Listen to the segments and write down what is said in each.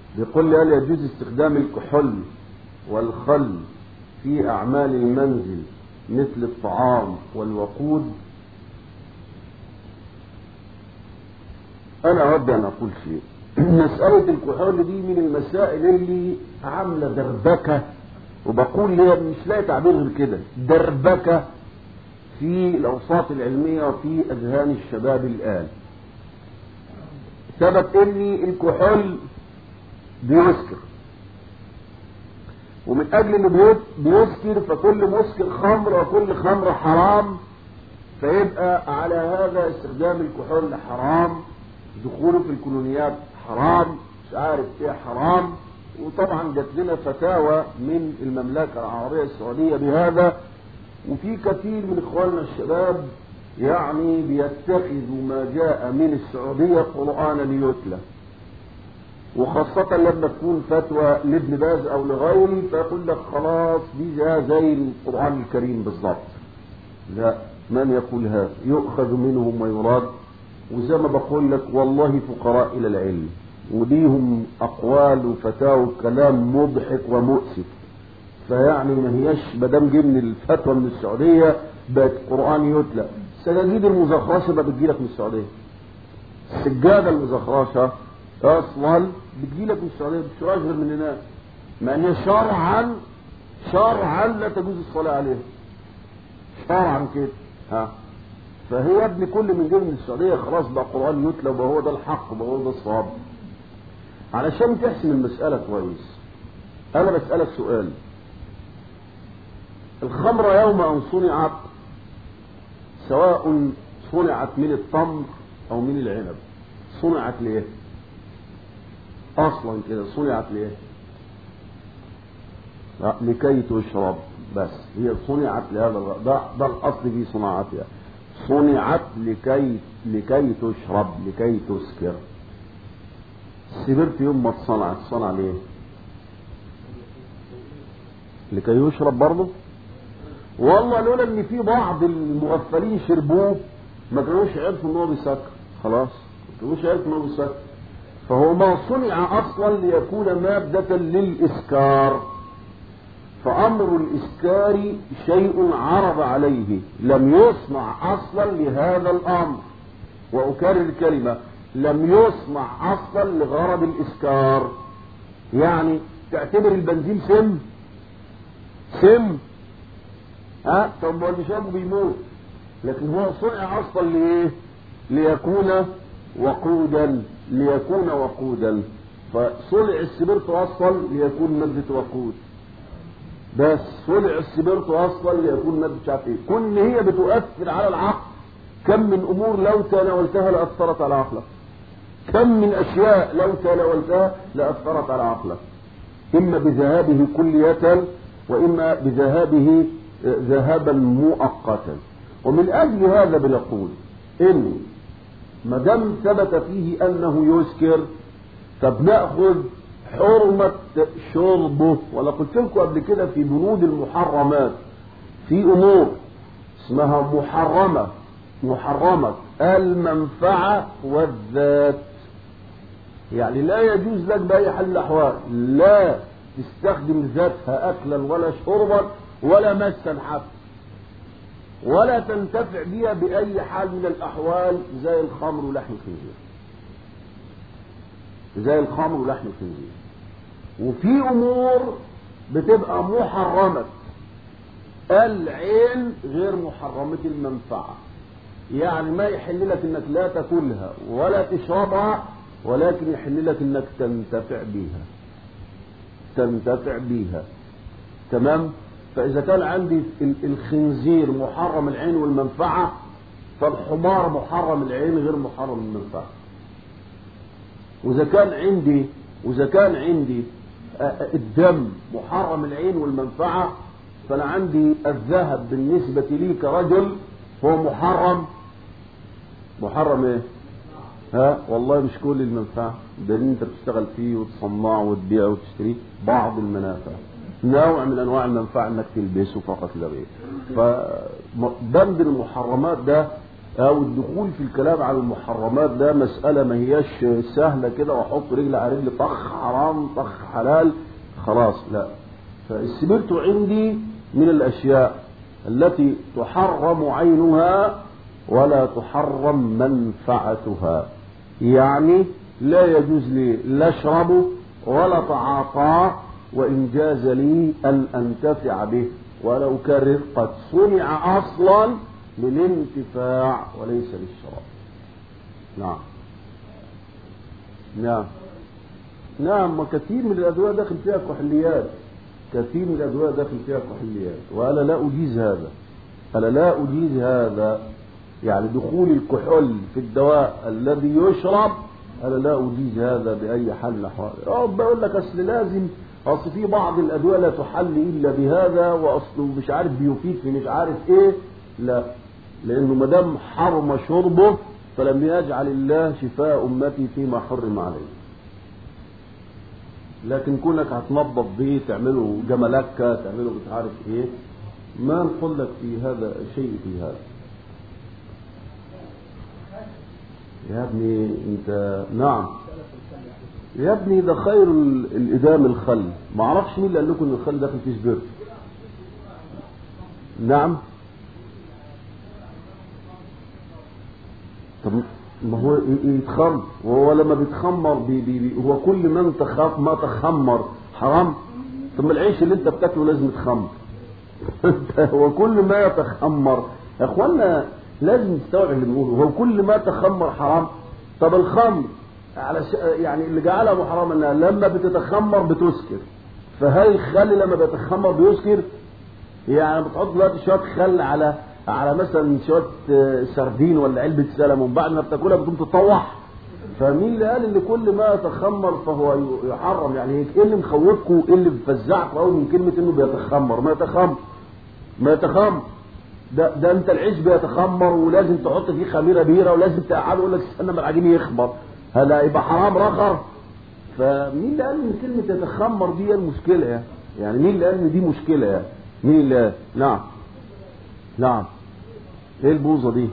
بيقول لي هل يجوز استخدام الكحول والخل في أعمال المنزل مثل الطعام والوقود أنا أود أن أقول شيء مسألة الكحول دي من المسائل اللي عاملة دربكة وبقول لي مش لاقي تعبير غير كده دربكة في الأوساط العلمية وفي أذهان الشباب الآن ثبت إني الكحول بيسكر ومن أجل اللي بيسكر فكل مسكر خمر وكل خمر حرام فيبقى على هذا استخدام الكحول حرام دخوله في الكولونيات حرام مش عارف ايه حرام وطبعا جات لنا فتاوى من المملكة العربية السعودية بهذا وفي كثير من اخواننا الشباب يعني بيتخذوا ما جاء من السعودية قرآنا ليتلى وخاصة لما تكون فتوى لابن باز او لغيره فيقول لك خلاص دي زي القرآن الكريم بالضبط لا من يقول هذا يؤخذ منه ما يراد وزي ما بقول لك والله فقراء الى العلم وليهم اقوال وفتاوى وكلام مضحك ومؤسف فيعني ما هياش ما دام جه من الفتوى من السعوديه بقت قران يتلى السجاجيد المزخرشه بقى بتجي لك من السعوديه السجاده المزخرشه اصلا بتجي لك من السعوديه مش غير من هناك مع ان هي شرعا شرعا لا تجوز الصلاه عليها شرعا كده ها فهي يا ابني كل من جه من السعوديه خلاص بقى قران يتلى وهو ده الحق وهو ده الصواب علشان تحسم المساله كويس انا بسالك سؤال الخمر يوم ان صنعت سواء صنعت من التمر او من العنب صنعت ليه اصلا كده صنعت ليه لا لكي تشرب بس هي صنعت لهذا الغرض ده, ده الاصل في صناعتها صنعت لكي لكي تشرب لكي تسكر سبرت يوم ما اتصنعت صنع ليه لكي يشرب برضه والله لولا ان في بعض المغفلين شربوه ما كانوش عرفوا ان هو بيسكر خلاص ما كانوش عرفوا ان هو بيسكر فهو ما صنع اصلا ليكون مادة للاسكار فامر الاسكار شيء عرض عليه لم يصنع اصلا لهذا الامر واكرر الكلمة لم يصنع اصلا لغرض الاسكار يعني تعتبر البنزين سم سم ها طب اللي شربه بيموت لكن هو صنع اصلا لايه ليكون وقودا ليكون وقودا فصنع السبرت اصلا ليكون مادة وقود بس صنع السبرت اصلا ليكون مادة مش عارف ايه كل هي بتؤثر على العقل كم من امور لو تناولتها لاثرت على عقلك كم من اشياء لو تناولتها لاثرت على عقلك اما بذهابه كلية واما بذهابه ذهابا مؤقتا ومن اجل هذا بنقول ان ما دام ثبت فيه انه يسكر فبناخذ حرمة شربه ولا قلت لكم قبل كده في بنود المحرمات في امور اسمها محرمة محرمة المنفعة والذات يعني لا يجوز لك بأي حال الأحوال لا تستخدم ذاتها أكلا ولا شربا ولا مسا حتى ولا تنتفع بها بأي حال من الأحوال زي الخمر ولحم الخنزير زي الخمر ولحم الخنزير وفي أمور بتبقى محرمة العين غير محرمة المنفعة يعني ما يحل لك انك لا تاكلها ولا تشربها ولكن يحل لك انك تنتفع بها تنتفع بها تمام فإذا كان عندي الخنزير محرم العين والمنفعة فالحمار محرم العين غير محرم المنفعة وإذا كان عندي وإذا كان عندي الدم محرم العين والمنفعة فأنا عندي الذهب بالنسبة لي كرجل هو محرم محرم ايه؟ ها والله مش كل المنفعة ده اللي انت بتشتغل فيه وتصنعه وتبيعه وتشتريه بعض المنافع نوع من انواع المنفعه انك تلبسه فقط لا غير فبند المحرمات ده او الدخول في الكلام عن المحرمات ده مسألة ما هياش سهلة كده واحط رجل على رجل طخ حرام طخ حلال خلاص لا فالسبرت عندي من الاشياء التي تحرم عينها ولا تحرم منفعتها يعني لا يجوز لي لا اشربه ولا تعاطاه وإن جاز لي أن أنتفع به ولا أكرر قد صنع أصلا للانتفاع وليس للشراب نعم نعم نعم وكثير من الأدوية داخل فيها كحوليات كثير من الأدوية داخل فيها كحوليات وأنا لا أجيز هذا أنا لا أجيز هذا يعني دخول الكحول في الدواء الذي يشرب أنا لا أجيز هذا بأي حل من الأحوال بقول لك أصل لازم أصل في بعض الأدوية لا تحل إلا بهذا وأصله مش عارف بيفيد في مش عارف إيه لا لأنه ما دام حرم شربه فلم يجعل الله شفاء أمتي فيما حرم عليه لكن كونك هتنظف بيه تعمله جملكة تعمله مش عارف ايه ما نقول لك في هذا شيء في هذا يا ابني انت نعم يا ابني ده خير ال- الادام الخل ما اعرفش مين اللي قال لكم ان الخل داخل فيه سبيرت نعم طب ما هو ي- يتخمر وهو لما بيتخمر بي بي بي هو كل ما انت خاف ما تخمر حرام طب ما العيش اللي انت بتاكله لازم يتخمر هو كل ما يتخمر يا اخوانا لازم نستوعب اللي بنقوله هو كل ما تخمر حرام طب الخمر على ش... يعني اللي جعلها ابو حرام انها لما بتتخمر بتسكر فهل الخل لما بيتخمر بيسكر يعني بتحط دلوقتي شويه خل على على مثلا شويه آه، سردين ولا علبه سلم ومن بعد ما بتاكلها بتقوم تطوح فمين اللي قال ان كل ما يتخمر فهو ي- يحرم يعني ايه اللي مخوفكم ايه اللي مفزعكم قوي من كلمه انه بيتخمر ما يتخمر ما يتخمر ده ده انت العيش بيتخمر ولازم تحط فيه خميره بيره ولازم تقعده يقول لك استنى ما العجين يخمر هذا يبقى حرام رخر فمين اللي قال ان كلمه يتخمر دي هي المشكله يعني يعني مين اللي قال ان دي مشكله يعني مين اللي قال نعم نعم ايه البوظه دي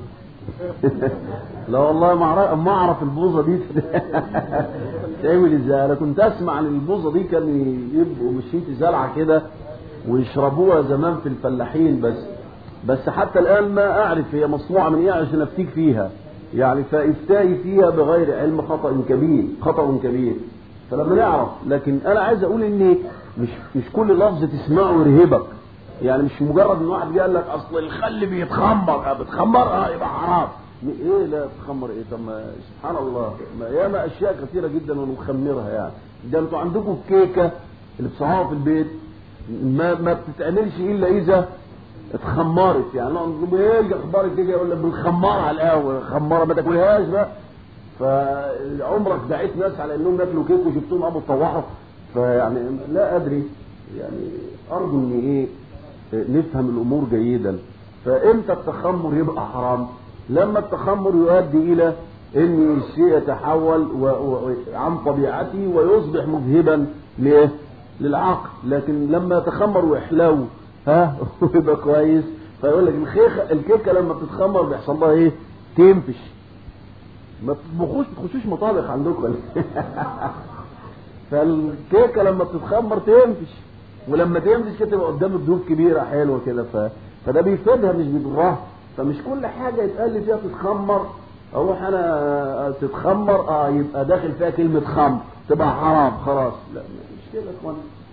لا والله ما اعرف ما اعرف البوظه دي تعمل ازاي انا كنت اسمع ان البوظه دي كان يبقوا ماشيين في زرعه كده ويشربوها زمان في الفلاحين بس بس حتى الان ما اعرف هي مصنوعه من ايه عشان افتيك فيها يعني فافتائي فيها بغير علم خطا كبير خطا كبير فلما نعرف لكن انا عايز اقول ان مش مش كل لفظ تسمعه يرهبك يعني مش مجرد ان واحد قال لك اصل الخل بيتخمر آه بتخمر اه يبقى حرام ايه لا بتخمر ايه طب ما سبحان الله ما ياما اشياء كثيره جدا ونخمرها يعني ده انتوا عندكم الكيكه اللي بتصنعوها في البيت ما ما بتتعملش الا اذا اتخمرت يعني نقول ايه اخبار الكيكه يقول لك بنخمرها على القهوه خمرها ما تاكلهاش بقى فعمرك دعيت ناس على انهم ياكلوا كيك وجبتهم ابو طوحوا فيعني لا ادري يعني ارجو ان ايه نفهم الامور جيدا فامتى التخمر يبقى حرام لما التخمر يؤدي الى ان الشيء يتحول و... و... عن طبيعته ويصبح مذهبا لايه للعقل لكن لما يتخمر ويحلو ها ويبقى كويس فيقول لك الخيخه الكيكه لما بتتخمر بيحصل لها ايه تنفش ما بتطبخوش تخشوش مطابخ عندكم فالكيكه لما بتتخمر تنفش ولما تنفش كده تبقى قدام الضيوف كبيره حلوه كده ف... فده بيفيدها مش بيضرها فمش كل حاجه يتقال لي فيها تتخمر اروح انا تتخمر اه يبقى داخل فيها كلمه خمر تبقى حرام خلاص لا مش كده يا اخوان